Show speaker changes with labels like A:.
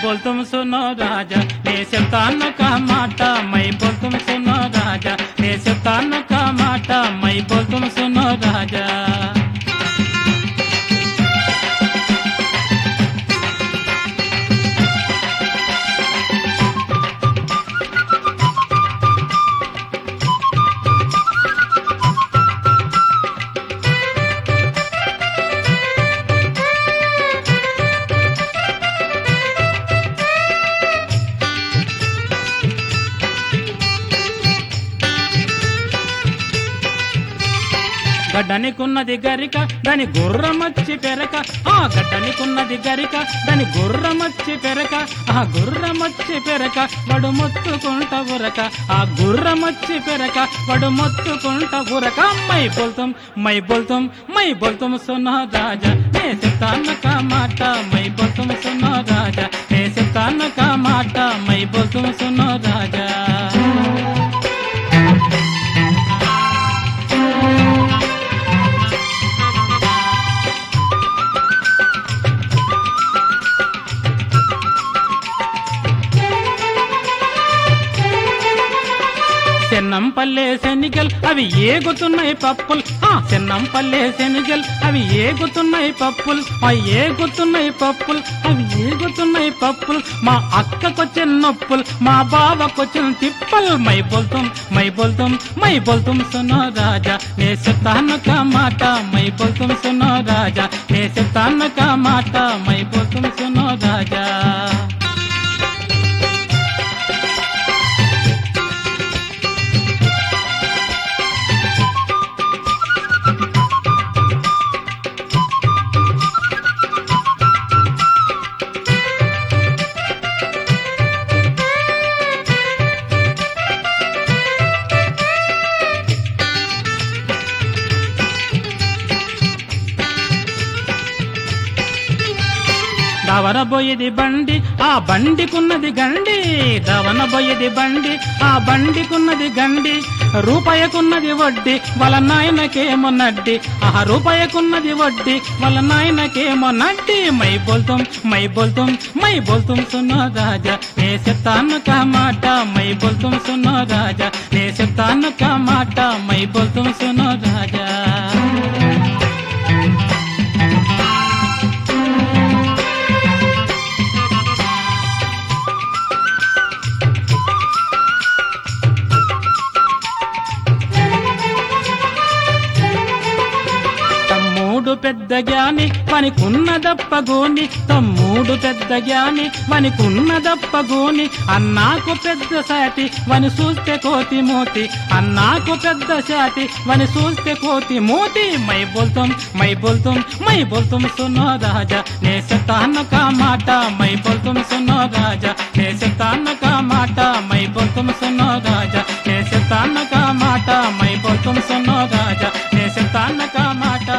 A: बोल तुम सुनो राजा ने शैतान का माटा मैं बोल तुम सुनो राजा ने शैतान का माटा मैं बोल तुम सुनो राजा గడ్డనికున్నది గరిక దాని గుర్రమచ్చి పెరక ఆ గడ్డనికున్నది గరిక దాని గుర్రమచ్చి పెరక ఆ గుర్రమచ్చి పెరక వడు మొత్తుకుంట ఉరక ఆ గుర్రమచ్చి పెరక వడు మొత్తుకుంట ఉరక మై బోల్తం మై బోల్తం మై బోల్తం సున్నా రాజా నే సితాన్న కా మాట మై బోల్తం సున్నా రాజా నే సితాన్న కా మాట మై బోల్తం సున్నా రాజా చెన్నం పల్లె శనిగల్ అవి ఏగుతున్నాయి పప్పులు ఆ చెన్నం పల్లె శనిగల్ అవి ఏగుతున్నాయి పప్పులు ఆ ఏగుతున్నాయి పప్పులు అవి ఏగుతున్నాయి పప్పులు మా అక్కకొచ్చిన నొప్పులు మా బావకొచ్చిన తిప్పలు మై బోల్తాం మై బోల్తాం మై బోల్తాం సునో రాజా నే సితాన్న కా మాట మై బోల్తాం సునో రాజా నే సితాన్న కా మాట మై బోల్తాం సునో రాజా దవనబోయేది బండి ఆ బండికున్నది గండి దవనబోయేది బండి ఆ బండికున్నది గండి రూపాయకున్నది వడ్డీ వాళ్ళ నాయనకేమో నడ్డి ఆ రూపాయకున్నది వడ్డీ వాళ్ళ నాయనకేమో నడ్డి మై బోల్తాం మై బోల్తాం మై బోల్తాం సున్నో రాజా నే చెప్తాను కా మాట మై బోల్తాం సున్నో రాజా నే చెప్తాను కా మాట మై బోల్తాం సున్నో రాజా తమ్ముడు పెద్ద జ్ఞాని వనికున్నదప్పగోని తమ్ముడు పెద్ద జ్ఞాని వనికున్నదప్పగోని అన్నాకు పెద్ద సాటి వని చూస్తే కోతి మోతి అన్నాకు పెద్ద సాటి వని చూస్తే కోతి మోతి మై బోల్తాం మై బోల్తాం మై బోల్తాం సునో రాజా నే శతాన్న కా మాట మై బోల్తాం సునో రాజా నే శతాన్న కా మాట మై బోల్తాం సునో రాజా నే శతాన్న కా మాట మై బోల్తాం సునో రాజా నే శతాన్న కా మాట